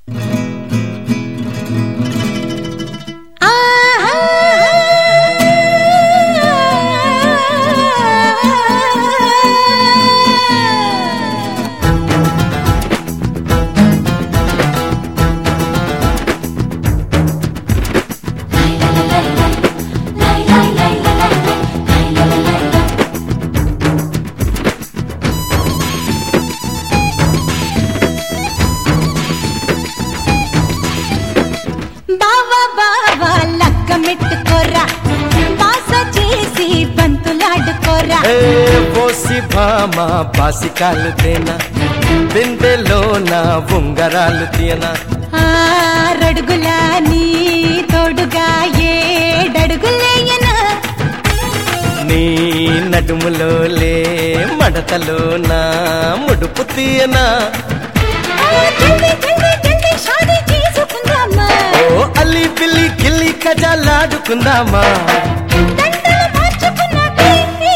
బావా బావా లక్క మెట్టుకోరా బాస చేసి బంతులాడుకోరా ఏ పోసి భామ బాసికాలు తేనా బిందెలో నా ఉంగరాలు తీయనా ఆరడుగులా నీ తోడుగా ఏడడుగులేయనా నీ నడుములో లే మడతలో నా ముడుపు తీయనా ఆ, జల్దీ జల్దీ జల్దీ షాదీ చేసుకుందామా ఓ అల్లి పిల్లి గిల్లి కజాలాడుకుందామా దండలు మార్చుకున్నాకే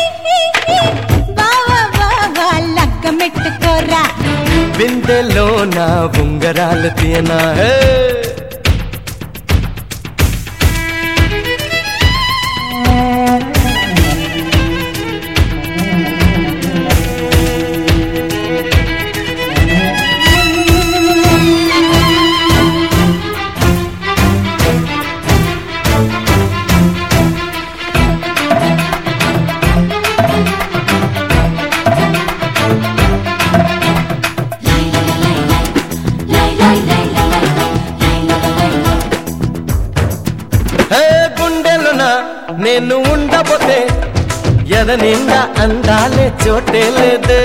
బావా బావా లక్క మెట్టుకోరా బిందెలో నా ఉంగరాలు తీయనా హే హే గుండెలున నేను ఉండబోతే ఎద నిండా అందాలే చోటే లేదే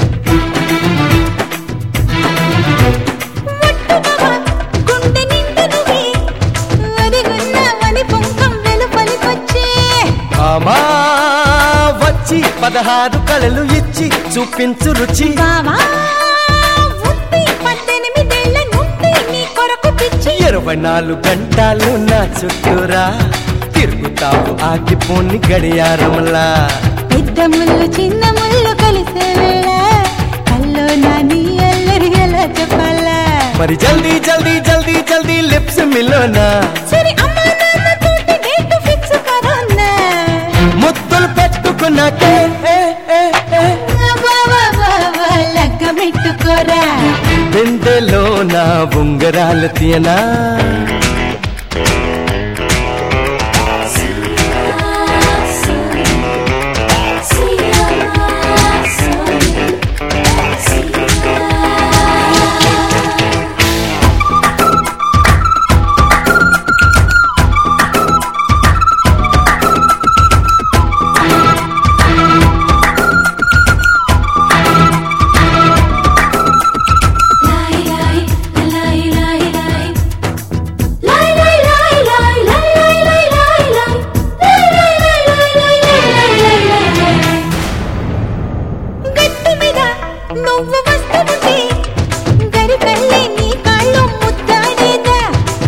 ముట్టుమవ గుండె నిండు నువ్వే ఒదిగున్నావని పొంగం వెలుపలికొచ్చే ఆమా వచ్చి పదహారు కళలు ఇచ్చి చూపించు రుచి బావా ఉత్తి పద్దెనిమిదేళ్ల నుండి నీ కొరకు పిచ్చి ఇరవై నాలుగు గంటలు నా చుట్టూరా తిరుగుతావు ఆగిపోని గడియారంలా పెద్ద ముళ్ళు చిన్న ముళ్ళు కలిసే వేళ కల్లో నా నీ అల్లరి ఎలా చెప్పాలా మరి జల్దీ జల్దీ జల్దీ జల్దీ లిప్స్ మిలోనా సరే అమ్మా నాన్న తోటి డేట్ ఫిక్స్ కరోనా ముద్దులు పెట్టుకున్నాకే ఏ, ఏ, ఏ. బావా బావా లగ్గ మెట్టుకోరా బిందెలో నా ఉంగరాలు తీయనా గట్టు మీద నువ్వు వస్తుంటే గరికళ్ళే నీ కాళ్ళు ముద్దాడేదా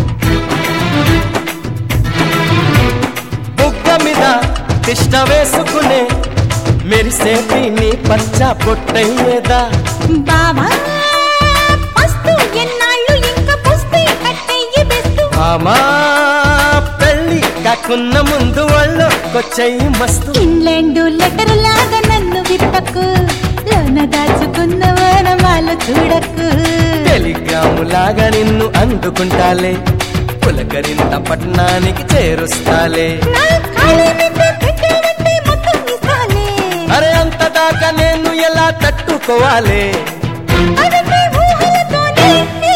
బుగ్గ మీద తిష్ట వేసుకునే మెరిసేటి నీ పచ్చ పొట్టయ్యేదా బావా పస్తు ఎన్నాళ్ళు ఇంకా పుస్తీ కట్టెయ్యి బెస్తు ఆమా పెళ్ళి కాకున్న ముందు వాళ్ళకొచ్చయి మస్తు ఇంగ్లాండు లెటర్ లాగా నన్ను విప్పకు లోన దాచుకున్న వనమాలు చూడకు టెలిగ్రాము లాగా నిన్ను అందుకుంటాలే పులకరింత పట్నానికి చేరుస్తాలే నా ఖాళీ మీద పెట్టావంటే మొత్తం ఇస్తాలే అరే అంత దాకా నేను ఎలా తట్టుకోవాలి అదంటే ఊహలతోనే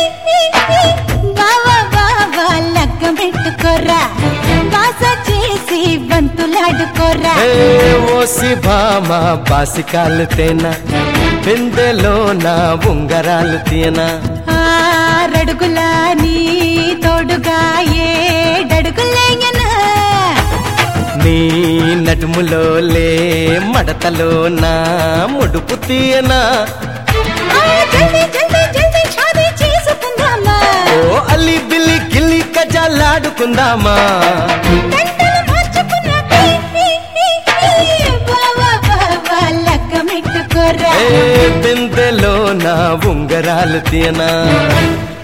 బావా బావా లగ్గ పెట్టుకోరా వాస చేసి బంతులాడుకోరా ఏ ఓసి భామ బాసికాలు తేనా బిందెలో నా ఉంగరాలు తీయనా ఆరడుగులా నీ తోడుగా ఏడడుగులేయనా నీ నడుములో లే మడతలో నా ముడుపు తీయనా ఆ, జల్దీ జల్దీ జల్దీ షాదీ చేసుకుందామా ఓ అల్లి బిల్లి గిల్లి కజాలాడుకుందామా గంటలు మార్చుకున్నాకే బావా బావా లగ్గ మెట్టుకోరా ఏ బిందెలో నా ఉంగరాలు తీయనా